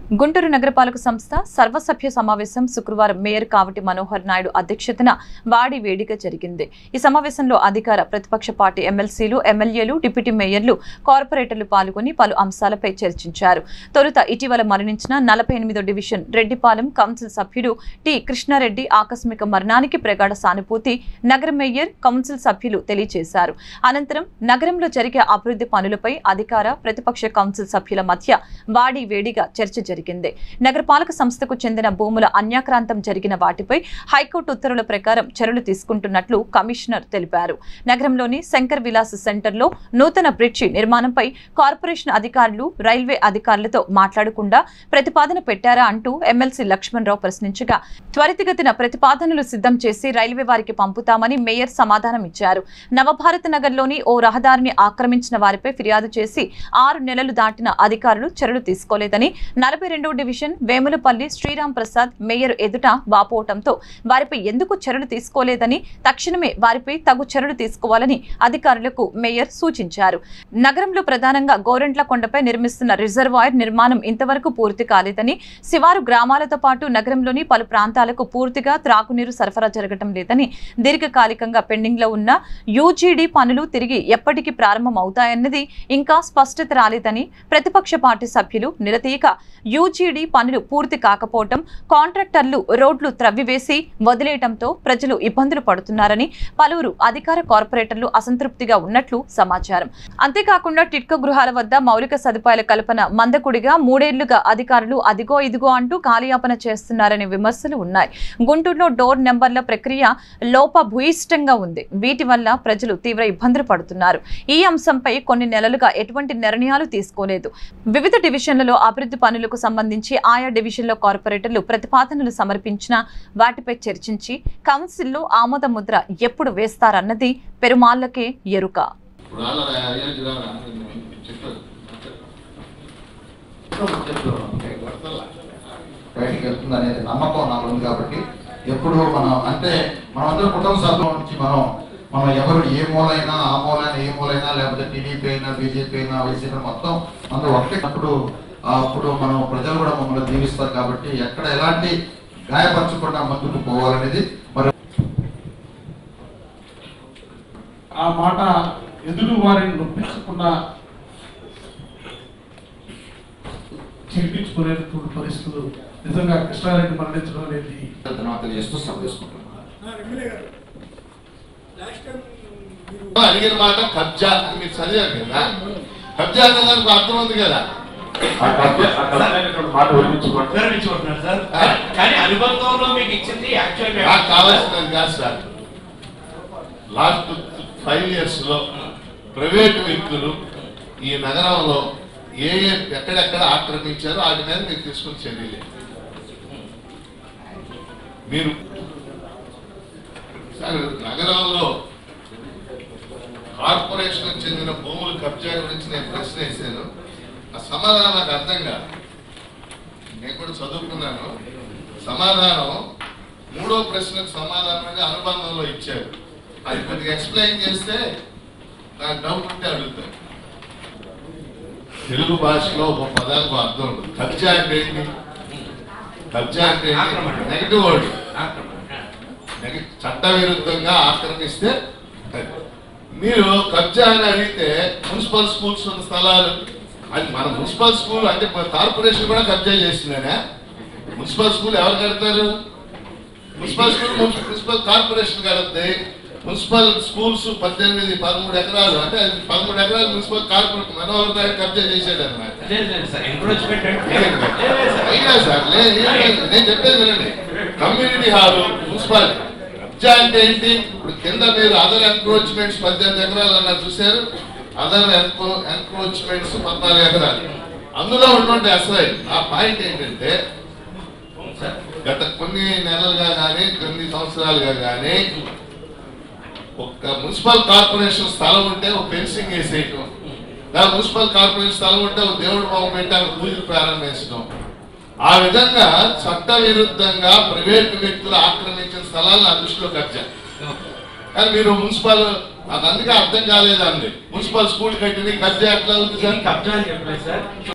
గుంటూరు నగరపాలక సంస్థ సర్వసభ్య సమావేశం శుక్రవారం మేయర్ కావటి మనోహర్ నాయుడు అధ్యక్షతన వాడి వేడిగా జరిగింది ఈ సమావేశంలో అధికార ప్రతిపక్ష పార్టీ ఎమ్మెల్సీలు ఎమ్మెల్యేలు డిప్యూటీ మేయర్లు కార్పొరేటర్లు పాల్గొని పలు అంశాలపై చర్చించారు తొలుత ఇటీవల మరణించిన నలభై ఎనిమిదో డివిజన్ రెడ్డిపాలెం కౌన్సిల్ సభ్యుడు టి కృష్ణారెడ్డి ఆకస్మిక మరణానికి ప్రగాఢ సానుభూతి నగర మేయర్ కౌన్సిల్ సభ్యులు తెలియజేశారు అనంతరం నగరంలో జరిగే అభివృద్ధి పనులపై అధికార ప్రతిపక్ష కౌన్సిల్ సభ్యుల మధ్య వాడి వేడిగా చర్చ జరిగింది నగరపాలక సంస్థకు చెందిన భూముల అన్యాక్రాంతం జరిగిన వాటిపై హైకోర్టు ఉత్తర్వుల ప్రకారం చర్యలు తీసుకుంటున్నట్లు కమిషనర్ తెలిపారు నగరంలోని శంకర్ విలాస్ సెంటర్లో నూతన బ్రిడ్జి నిర్మాణంపై కార్పొరేషన్ అధికారులు రైల్వే అధికారులతో మాట్లాడకుండా ప్రతిపాదన పెట్టారా అంటూ ఎమ్మెల్సీ లక్ష్మణరావు ప్రశ్నించగా త్వరితగతిన ప్రతిపాదనలు సిద్ధం చేసి రైల్వే వారికి పంపుతామని మేయర్ సమాధానం ఇచ్చారు నవభారత్ నగర్లోని ఓ రహదారిని ఆక్రమించిన వారిపై ఫిర్యాదు చేసి ఆరు నెలలు దాటిన అధికారులు చర్యలు తీసుకోలేదని నలభై రెండవ డివిజన్ వేములపల్లి శ్రీరామ్ ప్రసాద్ మేయర్ ఎదుట వాపోవటంతో వారిపై ఎందుకు చర్యలు తీసుకోలేదని తక్షణమే వారిపై తగు చర్యలు తీసుకోవాలని అధికారులకు మేయర్ సూచించారు నగరంలో ప్రధానంగా గోరెంట్ల కొండపై నిర్మిస్తున్న రిజర్వాయర్ నిర్మాణం ఇంతవరకు పూర్తి కాలేదని శివారు గ్రామాలతో పాటు నగరంలోని పలు ప్రాంతాలకు పూర్తిగా త్రాగునీరు సరఫరా జరగటం లేదని దీర్ఘకాలికంగా పెండింగ్ లో ఉన్న యూజీడీ పనులు తిరిగి ఎప్పటికి ప్రారంభం అవుతాయన్నది ఇంకా స్పష్టత రాలేదని ప్రతిపక్ష పార్టీ సభ్యులు నిలతీయక యూజీడీ పనులు పూర్తి కాకపోవటం కాంట్రాక్టర్లు రోడ్లు త్రవ్వివేసి వదిలేయటంతో ప్రజలు ఇబ్బందులు పడుతున్నారని పలువురు అధికార కార్పొరేటర్లు అసంతృప్తిగా ఉన్నట్లు సమాచారం అంతేకాకుండా టిట్కో గృహాల వద్ద మౌలిక సదుపాయాల కల్పన మందకుడిగా మూడేళ్లుగా అధికారులు అదిగో ఇదిగో అంటూ కాలయాపన చేస్తున్నారనే విమర్శలు ఉన్నాయి గుంటూరులో డోర్ నెంబర్ల ప్రక్రియ లోపభూయిష్టంగా ఉంది వీటి వల్ల ప్రజలు తీవ్ర ఇబ్బందులు పడుతున్నారు ఈ అంశంపై కొన్ని నెలలుగా ఎటువంటి నిర్ణయాలు తీసుకోలేదు వివిధ డివిజన్లలో అభివృద్ధి పనులకు సంబంధించి ఆయా డివిజన్లో కార్పొరేటర్లు ప్రతిపాదనలు సమర్పించిన వాటిపై చర్చించి కౌన్సిల్లో ఆమోద ముద్ర ఎప్పుడు వేస్తారన్నది పెరుమాళ్లకే ఎరుక ఇప్పుడు వాళ్ళ అయ్యానికి రారా? చెప్పారు. బయటికి వెళ్తుంది అనేది నమ్మకం నాకు ఉంది కాబట్టి ఎప్పుడు మనం అంటే మనమందరం కుటుంబ సభ్యుల నుంచి మనం మనం ఎవరు ఏ మూలైనా ఆ మూలైనా ఏ మూలైనా లేకపోతే టీడీపీ అయినా బీజేపీ అయినా వైసీపీ మొత్తం అందరూ ఒకటే అప్పుడు అప్పుడు మనం ప్రజలు కూడా మమ్మల్ని దీవిస్తారు కాబట్టి ఎక్కడ ఎలాంటి గాయపరచకుండా ముందుకు పోవాలనేది మరి ఆ మాట ఎదురు వారిని నొప్పించకుండా చేయించుకునేటువంటి పరిస్థితులు నిజంగా కృష్ణారెడ్డి మరణించడం అనేది ధన్యవాదాలు తెలియజేస్తూ సభ తీసుకుంటున్నాను అడిగిన మాట కబ్జా అని మీరు చదివారు కదా కబ్జా అనే దానికి అర్థం ఉంది కదా ఆ కబ్జా ఆ కబ్జా అనేటువంటి మాట వినిపించుకోండి వివరించుకుంటున్నారు సార్ కానీ అనుబంధంలో మీకు ఇచ్చింది యాక్చువల్ నాకు కావాల్సినది కాదు సార్ లాస్ట్ ఫైవ్ ఇయర్స్ లో ప్రైవేట్ వ్యక్తులు ఈ నగరంలో ఏ ఏ ఎక్కడెక్కడ ఆక్రమించారో వాటి మీద మీరు తీసుకున్న చర్యలే మీరు సార్ నగరంలో కార్పొరేషన్ చెందిన భూముల కబ్జా గురించి నేను ప్రశ్న వేసాను ఆ సమాధానం నాకు అర్థం కాదు నేను కూడా చదువుకున్నాను సమాధానం మూడో ప్రశ్నకు సమాధానంగా అనుబంధంలో ఇచ్చారు అది కొద్దిగా ఎక్స్ప్లెయిన్ చేస్తే నాకు డౌట్ ఉంటే అడుగుతాను తెలుగు భాషలో ఒక పదానికి అర్థం ఉంటుంది కబ్జా అంటే ఏంటి కబ్జా అంటే ఆక్రమణ. నెగిటివ్ వర్డ్ చట్ట విరుద్ధంగా ఆక్రమిస్తే అది. మీరు కబ్జా అని అడిగితే మున్సిపల్ స్కూల్స్ ఉన్న స్థలాలు అది మన మున్సిపల్ స్కూల్ అంటే మన కార్పొరేషన్ కూడా కబ్జా చేసిందనే మున్సిపల్ స్కూల్ ఎవరు కడతారు మున్సిపల్ స్కూల్ మున్సి- మున్సిపల్ కార్పొరేషన్ కడుతుంది మున్సిపల్ స్కూల్స్ పద్దెనిమిది పదమూడు ఎకరాలు అంటే అది పదమూడు ఎకరాలు మున్సిపల్ కార్పొరేషన్ మనోహర్ నాయుడు కబ్జా చేశాడు అనమాట సార్ ఎంక్రోచ్మెంట్ అంటే అయినా సార్ లే- లేదు, నేను చెప్పేది వినండి కమ్యూనిటీ హాల్ మున్సిపాలిటీ కబ్జా అంటే ఏంటి ఇప్పుడు కింద మీరు అదర్ ఎన్క్రోచ్మెంట్స్ పద్దెనిమిది ఎకరాలు అన్నారు చూశారు అదర్ ఎన్క్రోచ్మెంట్స్ పద్నాలుగు ఎకరాలు అందులో ఉన్నటువంటి అసలు ఆ పాయింట్ ఏంటంటే గత కొన్ని నెలలుగా కానీ కొన్ని సంవత్సరాలుగా కానీ ఒక మున్సిపల్ కార్పొరేషన్ స్థలం ఉంటే ఒక ఫెన్సింగ్ వేసేయటం లేదా మున్సిపల్ కార్పొరేషన్ స్థలం ఉంటే ఒక దేవుడి బొమ్మ పెట్టాక పూజలు ప్రారంభించడం ఆ విధంగా చట్ట విరుద్ధంగా ప్రైవేట్ వ్యక్తులు ఆక్రమించిన స్థలాలను ఆ దృష్టిలో కబ్జా కానీ మీరు మున్సిపల్ నాకు అందుకే అర్థం కాలేదండి మున్సిపల్ స్కూల్ కట్టింది కబ్జా ఎట్లా ఉంది సార్ కబ్జా అని చెప్పలేదు సార్